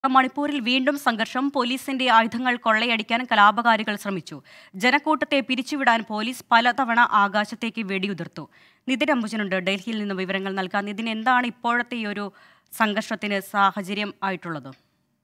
മണിപ്പൂരിൽ വീണ്ടും സംഘർഷം പോലീസിന്റെ ആയുധങ്ങൾ കൊള്ളയടിക്കാൻ കലാപകാരികൾ ശ്രമിച്ചു ജനക്കൂട്ടത്തെ പിരിച്ചുവിടാൻ പോലീസ് പലതവണ ആകാശത്തേക്ക് വെടിയുതിർത്തു നിതിൻ അംബുജനുണ്ട് ഡൽഹിയിൽ നിന്ന് വിവരങ്ങൾ നൽകാൻ നിതിൻ എന്താണ് ഇപ്പോഴത്തെ ഈ ഒരു സംഘർഷത്തിന് സാഹചര്യം ആയിട്ടുള്ളത്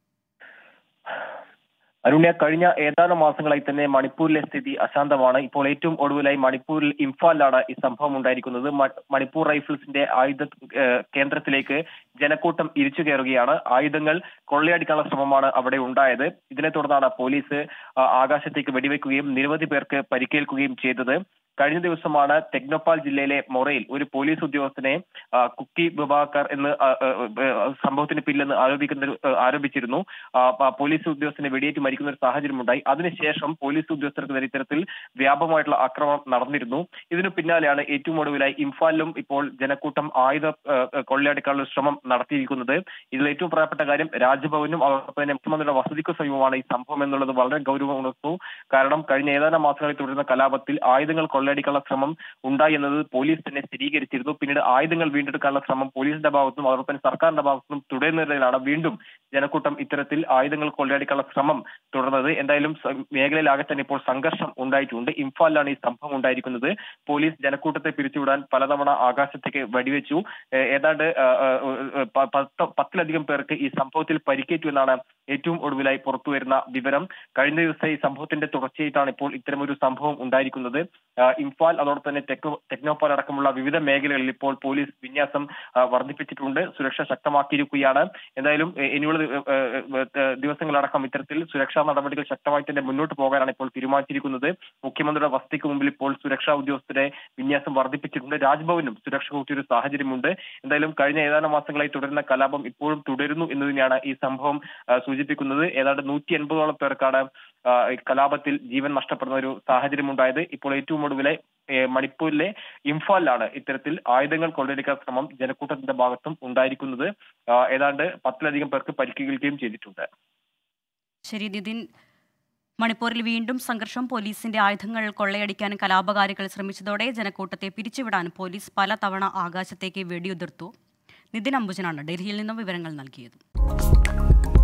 അരുണ്യ കഴിഞ്ഞ ഏതാനും മാസങ്ങളായി തന്നെ മണിപ്പൂരിലെ സ്ഥിതി അശാന്തമാണ് ഇപ്പോൾ ഏറ്റവും ഒടുവിലായി മണിപ്പൂരിൽ ഇംഫാലിലാണ് ഈ സംഭവം ഉണ്ടായിരിക്കുന്നത് മ- മണിപ്പൂർ റൈഫിൾസിന്റെ ആയുധ ഏഹ്, കേന്ദ്രത്തിലേക്ക് ജനക്കൂട്ടം ഇരിച്ചു കയറുകയാണ് ആയുധങ്ങൾ കൊള്ളയടിക്കാനുള്ള ശ്രമമാണ് അവിടെ ഉണ്ടായത് ഇതിനെ തുടർന്നാണ് പോലീസ് ആ, ആകാശത്തേക്ക് വെടിവെക്കുകയും നിരവധി പേർക്ക് പരിക്കേൽക്കുകയും ചെയ്തത് കഴിഞ്ഞ ദിവസമാണ് തെഗ്നോപ്പാൽ ജില്ലയിലെ മൊറയിൽ ഒരു പോലീസ് ഉദ്യോഗസ്ഥനെ ആ, കുക്കി ബുബാക്കർ എന്ന് ആ, ആ, ആ, സംഭവത്തിന് പിന്നിലെന്ന് ആരോപിക്കുന്ന ഒരു- ആ, ആരോപിച്ചിരുന്നു ആ, ആ, പോലീസ് ഉദ്യോഗസ്ഥനെ വെടിയേറ്റ് മരിക്കുന്ന ഒരു സാഹചര്യമുണ്ടായി അതിനുശേഷം പോലീസ് ഉദ്യോഗസ്ഥർക്കെതിരെ ഇത്തരത്തിൽ വ്യാപകമായിട്ടുള്ള ആക്രമണം നടന്നിരുന്നു ഇതിനു പിന്നാലെയാണ് ഏറ്റവും ഒടുവിലായി ഇംഫാലിലും ഇപ്പോൾ ജനക്കൂട്ടം ആയുധ ആ, ആ, കൊള്ളയടിക്കാനുള്ള ശ്രമം നടത്തിയിരിക്കുന്നത് ഇതിൽ ഏറ്റവും പ്രധാനപ്പെട്ട കാര്യം രാജ്ഭവനും അതോടൊപ്പം തന്നെ മുഖ്യമന്ത്രിയുടെ വസതിക്ക് സമീപമാണ് ഈ സംഭവം എന്നുള്ളത് വളരെ ഗൗരവം ഉണർന്നു കാരണം കഴിഞ്ഞ ഏതാനും മാസങ്ങളിൽ തുടരുന്ന കലാപത്തിൽ ആയുധങ്ങൾ കൊള്ളയടിക്കാനുള്ള ശ്രമം ഉണ്ടായി എന്നത് പോലീസ് തന്നെ സ്ഥിരീകരിച്ചിരുന്നു പിന്നീട് ആയുധങ്ങൾ വീണ്ടെടുക്കാനുള്ള ശ്രമം പോലീസിന്റെ ഭാഗത്തും അതോടൊപ്പം തന്നെ സർക്കാരിന്റെ ഭാഗത്തും തുടരുന്നതിലാണ് വീണ്ടും ജനക്കൂട്ടം ഇത്തരത്തിൽ ആയുധങ്ങൾ കൊള്ളയടിക്കാനുള്ള ശ്രമം തുടർന്നത് എന്തായാലും സ- മേഖലയിലാകെ തന്നെ ഇപ്പോൾ സംഘർഷം ഉണ്ടായിട്ടുണ്ട് ഇംഫാലിലാണ് ഈ സംഭവം ഉണ്ടായിരിക്കുന്നത് പോലീസ് ജനക്കൂട്ടത്തെ പിരിച്ചുവിടാൻ പലതവണ ആകാശത്തേക്ക് വെടിവെച്ചു ഏഹ് ഏതാണ്ട് ആ, ആ, ആ, പ- പത്ത് പത്തിലധികം പേർക്ക് ഈ സംഭവത്തിൽ പരിക്കേറ്റു എന്നാണ് ഏറ്റവും ഒടുവിലായി പുറത്തു വരുന്ന വിവരം കഴിഞ്ഞ ദിവസം ഈ സംഭവത്തിന്റെ തുടർച്ചയായിട്ടാണ് ഇപ്പോൾ ഇത്തരമൊരു സംഭവം ഉണ്ടായിരിക്കുന്നത് ആ, ഇംഫാൽ അതോടൊപ്പം തന്നെ ടെക്നോ ടെക്നോപാൽ അടക്കമുള്ള വിവിധ മേഖലകളിൽ ഇപ്പോൾ പോലീസ് വിന്യാസം ആ, വർദ്ധിപ്പിച്ചിട്ടുണ്ട് സുരക്ഷ ശക്തമാക്കിയിരിക്കുകയാണ് എന്തായാലും എ- ഇനിയുള്ള ദി- ഏ, ഏ, ഏ, ദിവസങ്ങളടക്കം ഇത്തരത്തിൽ സുരക്ഷാ നടപടികൾ ശക്തമായി തന്നെ മുന്നോട്ട് പോകാനാണ് ഇപ്പോൾ തീരുമാനിച്ചിരിക്കുന്നത് മുഖ്യമന്ത്രിയുടെ വസതിക്ക് മുമ്പിൽ ഇപ്പോൾ സുരക്ഷാ ഉദ്യോഗസ്ഥരെ വിന്യാസം വർദ്ധിപ്പിച്ചിട്ടുണ്ട് രാജ്ഭവനും സുരക്ഷ കൂട്ടിയൊരു സാഹചര്യമുണ്ട് എന്തായാലും കഴിഞ്ഞ ഏതാനും മാസങ്ങളായി തുടരുന്ന കലാപം ഇപ്പോഴും തുടരുന്നു എന്നതിനെയാണ് ഈ സംഭവം ആ, സൂചിപ്പിക്കുന്നത് ഏതാണ്ട് നൂറ്റി എൺപതോളം പേർക്കാണ് ആ, ഈ കലാപത്തിൽ ജീവൻ നഷ്ടപ്പെടുന്ന ഒരു സാഹചര്യം ഉണ്ടായത് ഇപ്പോൾ ഏറ്റവും ഒടുവിലെ ഏ, മണിപ്പൂരിലെ ഇംഫാലിലാണ് ഇത്തരത്തിൽ ആയുധങ്ങൾ കൊള്ളയടിക്കാൻ ശ്രമം ജനക്കൂട്ടത്തിന്റെ ഭാഗത്തും ഉണ്ടായിരിക്കുന്നത് ആ, ഏതാണ്ട് പത്തിലധികം പേർക്ക് പരിക്കേൽക്കുകയും ചെയ്തിട്ടുണ്ട് ശരി നിതിൻ മണിപ്പൂരിൽ വീണ്ടും സംഘർഷം പോലീസിന്റെ ആയുധങ്ങൾ കൊള്ളയടിക്കാൻ കലാപകാരികൾ ശ്രമിച്ചതോടെ ജനക്കൂട്ടത്തെ പിരിച്ചുവിടാൻ പോലീസ് പലതവണ ആകാശത്തേക്ക് വെടിയുതിർത്തു നിതിൻ അംബുജനാണ് ഡൽഹിയിൽ നിന്നും വിവരങ്ങൾ നൽകിയത്